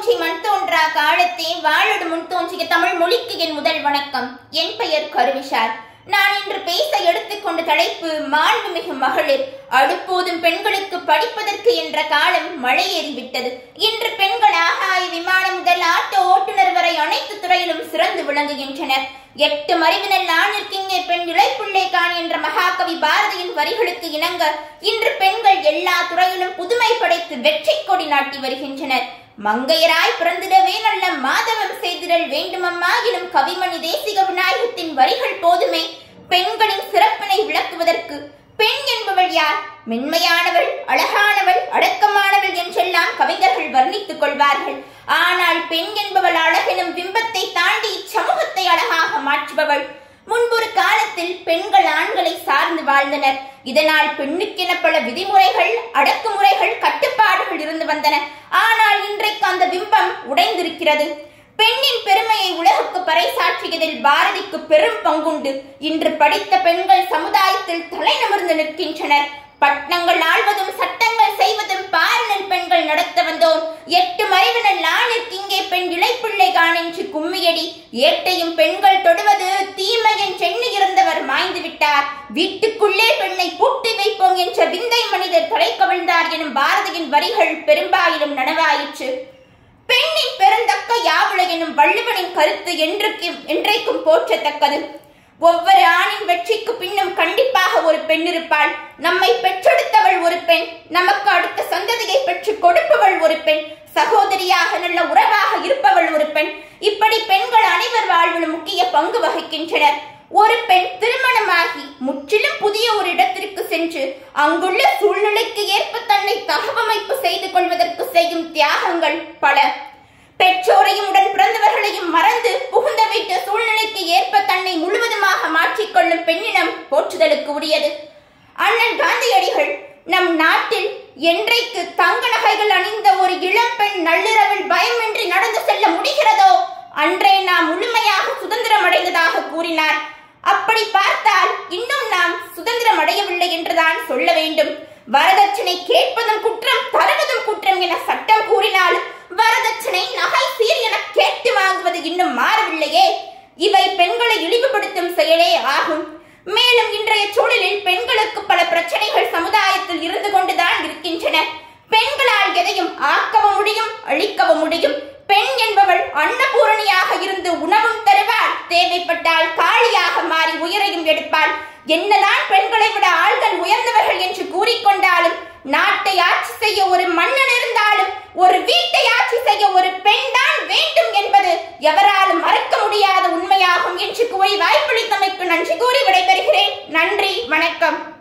தோன்றி மண் தோன்றா காலத்தே வாழடு முன் தோன்றிய தமிழ் மொழிக்கு என் முதல் வணக்கம் என் பெயர் கருவிஷால் நான் இன்று பேச எடுத்துக்கொண்ட தலைப்பு மாண்புமிகு மகளிர் அடுப்போதும் பெண்களுக்கு படிப்பதற்கு என்ற காலம் மழையேறிவிட்டது இன்று பெண்கள் ஆகாய விமானம் முதல் ஆட்டோ ஓட்டுநர் வரை அனைத்து துறையிலும் சிறந்து விளங்குகின்றனர் எட்டு மறிவினல் ஆணிற்கிங்கே பெண் இழைப்புள்ளே காண் என்ற மகாகவி பாரதியின் வரிகளுக்கு இணங்க இன்று பெண்கள் எல்லா துறையிலும் புதுமை படைத்து வெற்றி கொடி நாட்டி வருகின்றனர் மங்கையராய் பிறந்திடவே நல்ல மாதவம் செய்திடல் வேண்டுமம்மா எனும் கவிமணி தேசிக விநாயகத்தின் வரிகள் போதுமே பெண்களின் சிறப்பினை விளக்குவதற்கு பெண் என்பவள் யார் மென்மையானவள் அழகானவள் அடக்கமானவள் என்றெல்லாம் கவிஞர்கள் வர்ணித்துக் கொள்வார்கள் ஆனால் பெண் என்பவள் அழகெனும் பிம்பத்தை தாண்டி இச்சமூகத்தை அழகாக மாற்றுபவள் முன்பொரு காலத்தில் பெண்கள் ஆண்களை சார்ந்து வாழ்ந்தனர் இதனால் பெண்ணுக்கென பல விதிமுறைகள் அடக்குமுறைகள் கட்டுப்பாடுகள் இருந்து வந்தன ஆனால் இன்றைக்கு அந்த பிம்பம் உடைந்திருக்கிறது பெண்ணின் பெருமையை உலகுக்கு பறைசாற்றியதில் பாரதிக்கு பெரும் பங்குண்டு இன்று படித்த பெண்கள் சமுதாயத்தில் தலை நிமிர்ந்து நிற்கின்றனர் பட்டணங்கள் ஆள்வதும் சட்டங்கள் செய்வதும் பாரணல் பெண்கள் நடத்த வந்தோம் எட்டு மறைவினல் ஆணிற்கு இங்கே பெண் இழைப்பிள்ளை காணென்று கும்மியடி ஏட்டையும் பெண்கள் தொடுவது தீமையின் சென்னு இருந்தவர் மாய்ந்து விட்டார் வீட்டுக்குள்ளே பெண்ணை பூட்டி வைப்போம் என்ற விந்தை மனிதர் தலை கவிழ்ந்தார் எனும் பாரதியின் வரிகள் பெரும்பாயிலும் நனவாயிற்று பெண்ணின் பெருந்தக்க யாவுல எனும் வள்ளுவனின் கருத்து என்றைக்கும் என்றைக்கும் போற்றத்தக்கது ஒவ்வொரு ஆணின் வெற்றிக்கு பின்னும் கண்டிப்பாக ஒரு பெண் இருப்பாள் நம்மை பெற்றெடுத்தவள் ஒரு பெண் நமக்கு அடுத்த சந்ததியை பெற்று கொடுப்பவள் ஒரு பெண் சகோதரியாக நல்ல உறவாக இருப்பவள் ஒரு பெண் இப்படி பெண்கள் அனைவர் வாழ்விலும் முக்கிய பங்கு வகிக்கின்றனர் ஒரு பெண் திருமணமாகி முற்றிலும் புதிய ஒரு இடத்திற்கு சென்று அங்குள்ள சூழ்நிலைக்கு ஏற்ப தன்னை தகவமைப்பு செய்து கொள்வதற்கு செய்யும் தியாகங்கள் பல பெற்றோரையும் உடன் பிறந்தவர்களையும் மறந்து புகுந்த வீட்டு சூழ்நிலைக்கு ஏற்ப தன்னை முழுவதுமாக மாற்றிக்கொள்ளும் பெண்ணினம் போற்றுதலுக்கு உரியது அண்ணன் காந்தியடிகள் நம் நாட்டில் என்றைக்கு தங்க நகைகள் அணிந்த ஒரு இளம்பெண் நள்ளிரவில் பயமின்றி நடந்து செல்ல முடிகிறதோ அன்றே நாம் முழுமையாக சுதந்திரம் அடைந்ததாக கூறினார் அப்படி பார்த்தால் இன்னும் நாம் சுதந்திரம் அடையவில்லை என்றுதான் சொல்ல வேண்டும் வரதட்சணை கேட்பதும் குற்றம் தருவதும் குற்றம் என சட்டம் கூறினால் வரதட்சணை நகை சீர் என கேட்டு வாங்குவது இன்னும் மாறவில்லையே இவை பெண்களை இழிவுபடுத்தும் செயலே ஆகும் மேலும் இன்றைய சூழலில் பெண்களுக்கு பல பிரச்சனைகள் சமுதாயத்தில் இருந்து கொண்டுதான் இருக்கின்றன பெண்களால் எதையும் ஆக்கவும் முடியும் அழிக்கவும் முடியும் பெண் என்பவள் அன்னபூரணியாக இருந்து உணவும் தருவாள் தேவைப்பட்டால் காளியாக மாறி உயிரையும் எடுப்பாள் என்னதான் பெண்களை விட ஆள்கள் உயர்ந்தவர்கள் என்று கூறிக்கொண்டாலும் நாட்டை ஆட்சி செய்ய ஒரு மன்னன் இருந்தாலும் ஒரு வீட்டை ஆட்சி செய்ய ஒரு பெண் தான் வேண்டும் என்பது எவராலும் மறக்க முடியாத உண்மையாகும் என்று கூறி வாய்ப்பளித்தமைக்கு நன்றி கூறி விடைபெறுகிறேன் நன்றி வணக்கம்